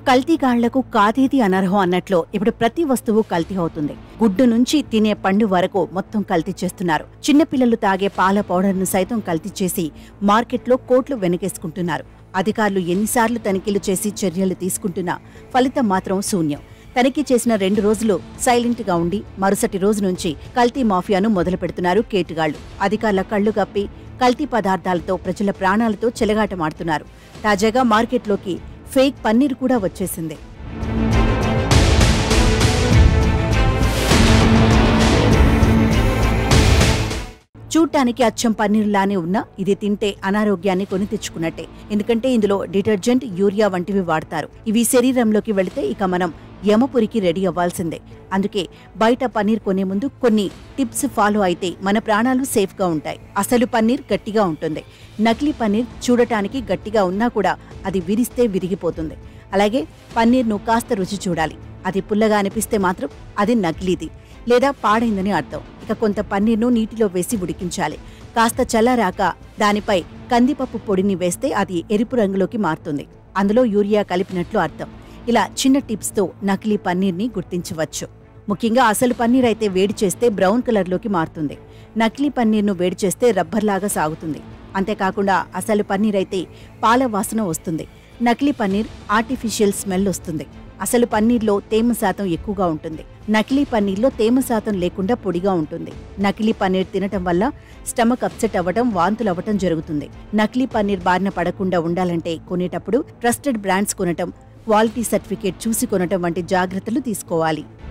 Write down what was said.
కల్తీగాళ్లకు కాదేది అనర్హం అన్నట్లు ఇప్పుడు ప్రతి వస్తువు కల్తీ అవుతుంది గుడ్డు నుంచి తినే పండు వరకు మొత్తం కల్తీ చేస్తున్నారు చిన్నపిల్లలు తాగే పాల పౌడర్ను సైతం కల్తీ చేసి మార్కెట్లో కోట్లు వెనకేసుకుంటున్నారు అధికారులు ఎన్నిసార్లు తనిఖీలు చేసి చర్యలు తీసుకుంటున్నా ఫలితం మాత్రం శూన్యం తనిఖీ చేసిన రెండు రోజులు సైలెంట్ గా ఉండి మరుసటి రోజు నుంచి కల్తీ మాఫియాను మొదలు పెడుతున్నారు కేటుగాళ్లు అధికారుల కళ్లు కప్పి కల్తీ పదార్థాలతో ప్రజల ప్రాణాలతో చెలగాటమాడుతున్నారు తాజాగా మార్కెట్లోకి ఫేక్ పన్నీర్ కూడా వచ్చేసింది చూడ్డానికి అచ్చం పన్నీరులానే ఉన్నా ఇది తింటే అనారోగ్యాన్ని కొని తెచ్చుకున్నట్టే ఎందుకంటే ఇందులో డిటర్జెంట్ యూరియా వంటివి వాడతారు ఇవి శరీరంలోకి వెళితే ఇక మనం యమపురికి రెడీ అవ్వాల్సిందే అందుకే బయట పన్నీర్ కొనే ముందు కొన్ని టిప్స్ ఫాలో అయితే మన ప్రాణాలు సేఫ్గా ఉంటాయి అసలు పన్నీర్ గట్టిగా ఉంటుంది నకిలీ పన్నీర్ చూడటానికి గట్టిగా ఉన్నా కూడా అది విరిస్తే విరిగిపోతుంది అలాగే పన్నీర్ను కాస్త రుచి చూడాలి అది పుల్లగా అనిపిస్తే మాత్రం అది నకిలీది లేదా పాడైందని అర్థం ఇక కొంత పన్నీర్ను నీటిలో వేసి ఉడికించాలి కాస్త చల్లారాక దానిపై కందిపప్పు పొడిని వేస్తే అది ఎరుపు రంగులోకి మారుతుంది అందులో యూరియా కలిపినట్లు అర్థం ఇలా చిన్న టిప్స్తో నకిలీ పన్నీర్ని గుర్తించవచ్చు ముఖ్యంగా అసలు పన్నీర్ అయితే వేడి చేస్తే బ్రౌన్ కలర్లోకి మారుతుంది నకిలీ పన్నీర్ను వేడి చేస్తే రబ్బర్లాగా సాగుతుంది అంతేకాకుండా అసలు పన్నీర్ అయితే పాల వాసన వస్తుంది నకిలీ పన్నీర్ ఆర్టిఫిషియల్ స్మెల్ వస్తుంది అసలు పన్నీర్లో తేమ శాతం ఎక్కువగా ఉంటుంది నకిలీ పన్నీర్లో తేమ శాతం లేకుండా పొడిగా ఉంటుంది నకిలీ పన్నీర్ తినటం వల్ల స్టమక్ అప్సెట్ అవ్వడం వాంతులు అవ్వటం జరుగుతుంది నకిలీ పన్నీర్ బారిన పడకుండా ఉండాలంటే కొనేటప్పుడు ట్రస్టెడ్ బ్రాండ్స్ కొనటం క్వాలిటీ సర్టిఫికేట్ చూసి కొనటం వంటి జాగ్రత్తలు తీసుకోవాలి